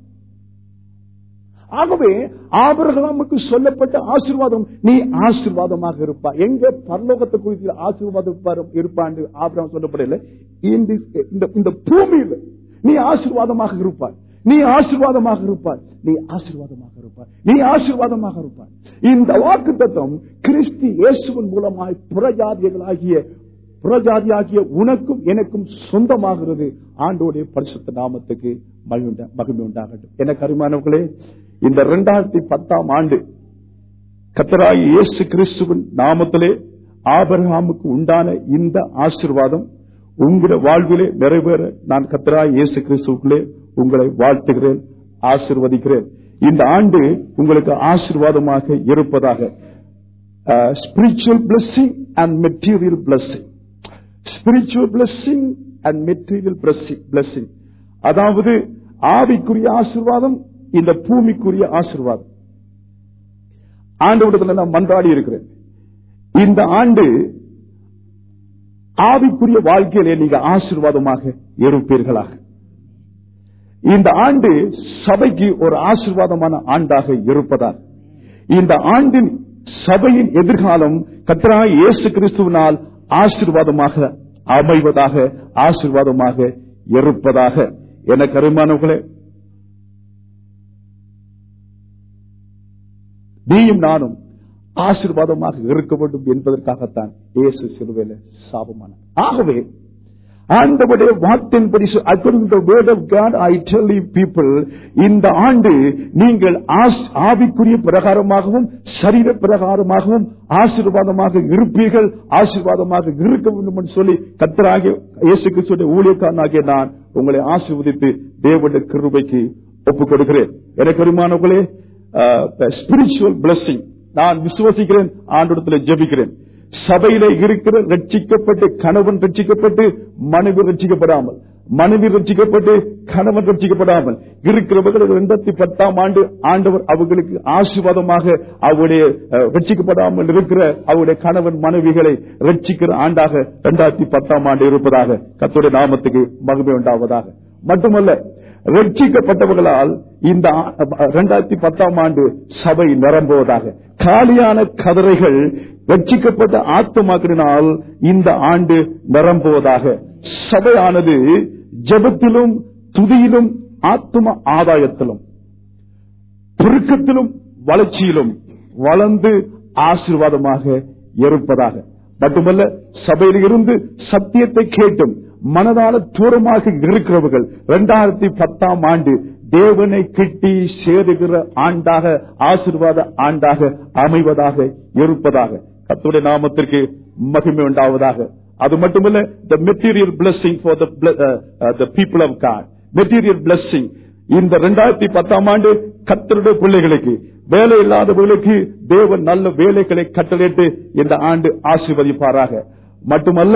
C: ஆகவே ஆபிரகாமுக்கு சொல்லப்பட்ட ஆசீர்வாதம் நீ ஆசீர்வாதமாக இருப்பா எங்க பரலோகத்தை குறித்து ஆசீர்வாதம் இருப்பார் இருப்பான்னு ஆபிரகாம் சொல்லப்படல இந்த இந்த- இந்த பூமியில் நீ ஆசீர்வாதமாக இருப்பாய் நீ ஆசீர்வாதமாக இருப்பாய் நீ ஆசீர்வாதமாக இருப்பாய் நீ ஆசீர்வாதமாக இருப்பாய் இந்த வாக்கு தத்துவம் கிறிஸ்து இயேசுவின் மூலமாய் புறஜாதிகளாகிய புறஜாதியாகிய உனக்கும் எனக்கும் சொந்தமாகிறது ஆண்டோடைய பரிசுத்த நாமத்துக்கு மகிமை உண்டா- மகிமை உண்டாகட்டும் எனக்கு அருமானவர்களே இந்த இரண்டாயிரத்தி பத்தாம் ஆண்டு கத்தராய் இயேசு கிறிஸ்துவின் நாமத்திலே ஆபிரகாமுக்கு உண்டான இந்த ஆசீர்வாதம் உங்களுடைய வாழ்விலே நிறைவேற நான் கத்தராய் இயேசு கிறிஸ்துவுக்குள்ளே உங்களை வாழ்த்துகிறேன் ஆசீர்வதிக்கிறேன் இந்த ஆண்டு உங்களுக்கு ஆசீர்வாதமாக இருப்பதாக spiritual blessing and material blessing spiritual blessing and material blessing அதாவது ஆவிக்குரிய ஆசீர்வாதம் இந்த பூமிக்குரிய ஆசீர்வாதம் ஆண்டு நான் மன்றாடி இருக்கிறேன் இந்த ஆண்டு ஆவிக்குரிய வாழ்க்கையிலே நீங்க ஆசீர்வாதமாக இருப்பீர்களாக இந்த ஆண்டு சபைக்கு ஒரு ஆசீர்வாதமான ஆண்டாக இருப்பதால் இந்த ஆண்டின் சபையின் எதிர்காலம் கத்தராக இயேசு கிறிஸ்துவினால் ஆசீர்வாதமாக அமைவதாக ஆசீர்வாதமாக இருப்பதாக என கருமானவர்களே நீயும் நானும் ஆசீர்வாதமாக இருக்க வேண்டும் என்பதற்காகத்தான் இயேசு சிலுவையில சாபமான ஆகவே ஆண்டவருடைய வார்த்தையின்படி சொ- according to the word of God I tell you people இந்த ஆண்டு நீங்கள் ஆஸ்- ஆவிக்குரிய பிரகாரமாகவும் சரீர பிரகாரமாகவும் ஆசீர்வாதமாக இருப்பீர்கள் ஆசீர்வாதமாக இருக்க வேண்டும் என்று சொல்லி கத்தராகிய இயேசு கிறிஸ்துடைய ஊழியக்காரனாகிய நான் உங்களை ஆசீர்வதித்து தேவனுடைய கிருபைக்கு ஒப்புக் கொடுக்கிறேன் எனக்கு வருமானங்களே ஸ்பிரிச்சுவல் பிளஸிங் நான் விசுவசிக்கிறேன் ஆண்டோடத்தில் ஜெபிக்கிறேன் சபையில இருக்கிற ரட்சிக்கப்பட்டு கணவன் ரட்சிக்கப்பட்டு மனைவி ரட்சிக்கப்படாமல் மனைவி ரட்சிக்கப்பட்டு கணவன் ரட்சிக்கப்படாமல் இருக்கிறவர்கள் இரண்டாயிரத்தி பத்தாம் ஆண்டு ஆண்டவர் அவர்களுக்கு ஆசீர்வாதமாக அவருடைய அஹ், ரட்சிக்கப்படாமல் இருக்கிற அவருடைய கணவன் மனைவிகளை ரட்சிக்கிற ஆண்டாக இரண்டாயிரத்தி பத்தாம் ஆண்டு இருப்பதாக கர்த்தருடைய நாமத்துக்கு மகிமை உண்டாவதாக மட்டுமல்ல ரட்சிக்கப்பட்டவர்களால் இந்த இரண்டாயிரத்தி பத்தாம் ஆண்டு சபை நிரம்புவதாக காலியான கதரைகள் ரட்சிக்கப்பட்ட ஆத்மாக்களினால் இந்த ஆண்டு நிரம்புவதாக சபையானது ஜெபத்திலும் துதியிலும் ஆத்ம ஆதாயத்திலும் பெருக்கத்திலும் வளர்ச்சியிலும் வளர்ந்து ஆசீர்வாதமாக இருப்பதாக மட்டுமல்ல சபையில் இருந்து சத்தியத்தை கேட்டும் மனதால தூரமாக இருக்கிறவர்கள் இரண்டாயிரத்தி பத்தாம் ஆண்டு தேவனை கிட்டி சேருகிற ஆண்டாக ஆசீர்வாத ஆண்டாக அமைவதாக இருப்பதாக கர்த்தருடைய நாமத்திற்கு மகிமை உண்டாவதாக அது மட்டுமல்ல the material blessing for the people of God material blessing இந்த இரண்டாயிரத்தி பத்தாம் ஆண்டு கத்தருடைய பிள்ளைகளுக்கு வேலை இல்லாதவர்களுக்கு தேவன் நல்ல வேலைகளை கட்டளையிட்டு இந்த ஆண்டு ஆசீர்வதிப்பாராக மட்டுமல்ல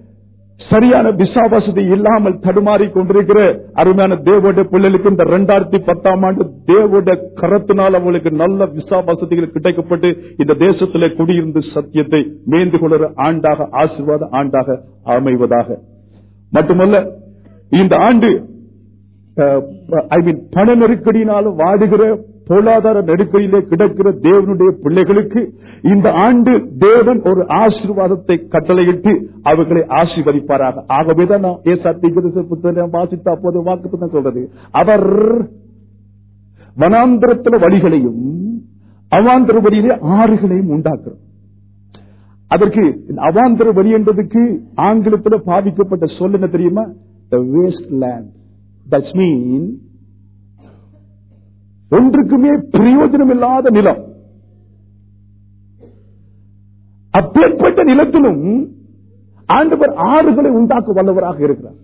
C: சரியான விசாவாசத்தை இல்லாமல் தடுமாறி கொண்டிருக்கிற அருமையான தேவோட பிள்ளைகளுக்கு இந்த இரண்டாயிரத்தி பத்தாம் ஆண்டு தேவோட கரத்தினால் அவங்களுக்கு நல்ல விசாவாசதிகள் கிடைக்கப்பட்டு இந்த தேசத்திலே குடியிருந்து சத்தியத்தை மேய்ந்து கொள்கிற ஆண்டாக ஆசீர்வாத ஆண்டாக அமைவதாக மட்டுமல்ல இந்த ஆண்டு ஐ மீன் பண நெருக்கடியினாலும் வாடுகிற பொருளாதார நெருக்கடியிலே கிடக்கிற தேவனுடைய பிள்ளைகளுக்கு இந்த ஆண்டு தேவன் ஒரு ஆசீர்வாதத்தை கட்டளையிட்டு அவர்களை ஆசீர்வதிப்பாராக ஆகவேதான் நான் ஏசாத்திகிற புத்தகம் வாசித்த அப்போது வாக்கு தான் சொல்றது அவர் வனாந்திரத்துல வழிகளையும் அவாந்திர வழியிலே ஆறுகளையும் உண்டாக்குறோம் அதற்கு இந்த அவாந்தர வழி என்பதுக்கு ஆங்கிலத்தில் பாவிக்கப்பட்ட சொல் என்ன தெரியுமா the waste land that's mean ஒன்றுக்குமே பிரயோஜனம் இல்லாத நிலம் அப்பேற்பட்ட நிலத்திலும் ஆண்டவர் ஆறுகளை உண்டாக்க வல்லவராக இருக்கிறார்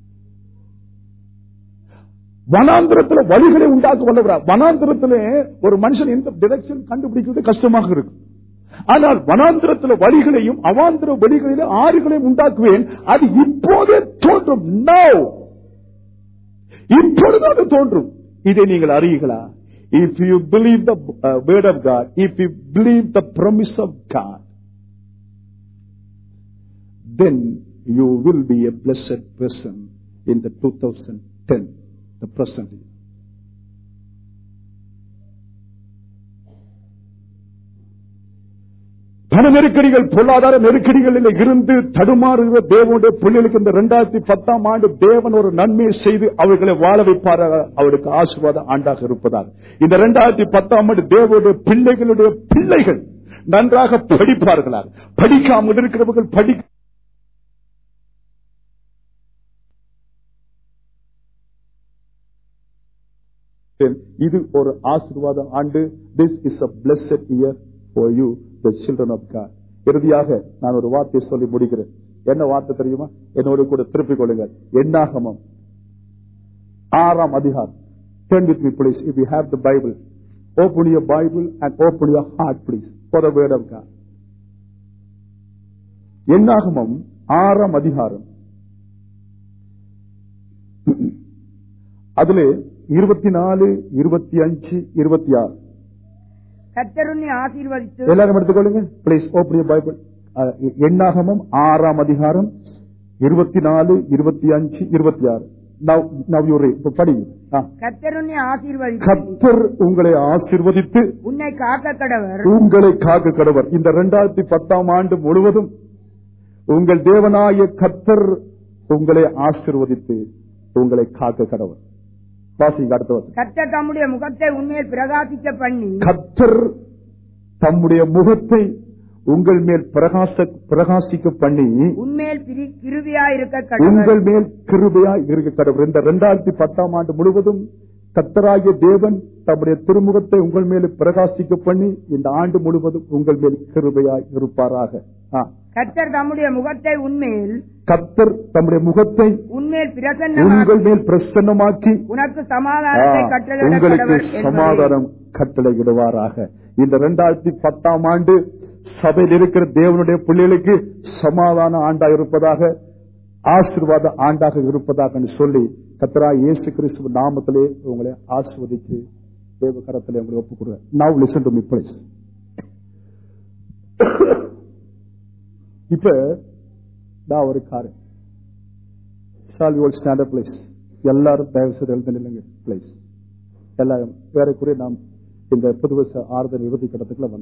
C: வனாந்திரத்தில் வழிகளை உண்டாக்க வல்லவரார் வனாந்திரத்திலே ஒரு மனுஷன் எந்த டிரெக்ஷன் கண்டுபிடிக்கிறது கஷ்டமாக இருக்கும் ஆனால் வனாந்திரத்தில் வழிகளையும் அவாந்திர வழிகளிலும் ஆறுகளையும் உண்டாக்குவேன் அது இப்போதே தோன்றும் நோ இப்பொழுது அது தோன்றும் இதை நீங்கள் அறியுங்களா if you believe the word of God if you believe the promise of God then you will be a blessed person in the 2010, the present year. பண நெருக்கடிகள் பொருளாதார நெருக்கடிகளில் இருந்து தடுமாறுகிற தேவனுடைய பிள்ளைகளுக்கு இந்த இரண்டாயிரத்தி பத்தாம் ஆண்டு தேவன் ஒரு நன்மையை செய்து அவர்களை வாழ வைப்பாராக அவருக்கு ஆசீர்வாத ஆண்டாக இருப்பதாக இந்த இரண்டாயிரத்தி பத்தாம் ஆண்டு தேவனுடைய பிள்ளைகளுடைய பிள்ளைகள் நன்றாக படிப்பார்களாக படிக்காமல் இருக்கிறவர்கள் படி இது ஒரு ஆசீர்வாத ஆண்டு this is a blessed year for you the children of God இறுதியாக நான் ஒரு வார்த்தையை சொல்லி முடிக்கிறேன் என்ன வார்த்தை தெரியுமா என்னோடு கூட திருப்பிக் கொள்ளுங்கள் எண்ணாகமம் ஆறாம் அதிகாரம் Turn with me, please, if you have the Bible. Open your Bible and open your heart, please, for the word of God. எண்ணாகமம் ஆறாம் அதிகாரம் அதுல இருபத்தி நாலு இருபத்தி அஞ்சு இருபத்தி ஆறு
B: கத்தருண்ணி ஆசீர்வதித்து
C: எல்லாரும் எடுத்துக்கொள்ளுங்க பிளீஸ் ஓப்பன் பைபிள் எண்ணாகமம் ஆறாம் அதிகாரம் இருபத்தி நாலு இருபத்தி அஞ்சு இருபத்தி ஆறு இப்ப படிங்க ஆ.
B: கத்தருண்ணி ஆசீர்வதித்து
C: கர்த்தர் உங்களை ஆசிர்வதித்து
B: உன்னை காக்க கடவர்
C: உங்களை காக்க கடவர் இந்த இரண்டாயிரத்தி பத்தாம் ஆண்டு முழுவதும் உங்கள் தேவனாய கர்த்தர் உங்களை ஆசிர்வதித்து உங்களை காக்க கடவர் வாசிங்க அடுத்த வசனம்.
B: கத்தர் தம்முடைய முகத்தை உண்மையில் பிரகாசிக்க பண்ணி
C: கர்த்தர் தம்முடைய முகத்தை உங்கள் மேல் பிரகாச பிரகாசிக்க பண்ணி
B: உண்மையில் பிரி- கிருபியாயிருக்க கடவர்
C: உங்கள் மேல் கிருபையா இருக்க கடவுள் இந்த இரண்டாயிரத்தி பத்தாம் ஆண்டு முழுவதும் கத்தராகிய தேவன் தம்முடைய திருமுகத்தை உங்கள் மேல் பிரகாசிக்க பண்ணி இந்த ஆண்டு முழுவதும் உங்கள் மேல் கிருபையாய் இருப்பாராக ஆ.
B: கத்தர் தம்முடைய முகத்தை உண்மையில்
C: கத்தர் தம்முடைய முகத்தை
B: உண்மையில்
C: உங்கள்
B: பிரசன்னமாக்கி
C: மேல் பிரசன்னமாக்கி
B: உனக்கு
C: ஆ,
B: சமாதானத்தை கட்டளையிட
C: உங்களுக்கு
B: கடவர் என்பதே.
C: சமாதானம் கட்டளையிடுவாராக இந்த இரண்டாயிரத்தி பத்தாம் ஆண்டு சபையில் இருக்கிற தேவனுடைய பிள்ளைகளுக்கு சமாதான ஆண்டா இருப்பதாக ஆசீர்வாத ஆண்டாக இருப்பதாக சொல்லி கத்தரா இயேசு கிறிஸ்துவ நாமத்திலே உங்களை ஆசிர்வதிச்சு தேவ கரத்திலே உங்களை ஒப்புக் கொடுறேன் now listen to me please இப்ப நான் ஒரு காரியம் ஷால் யூ ஸ்டாண்ட் பிளேஸ் எல்லாரும் தயவு செய்து எழுந்து நில்லுங்க பிளேஸ் எல்லாரும் வேற குறைய நாம் இந்த புதுவச ஆறுதல் இறுதி கட்டத்துக்குள்ள வந்து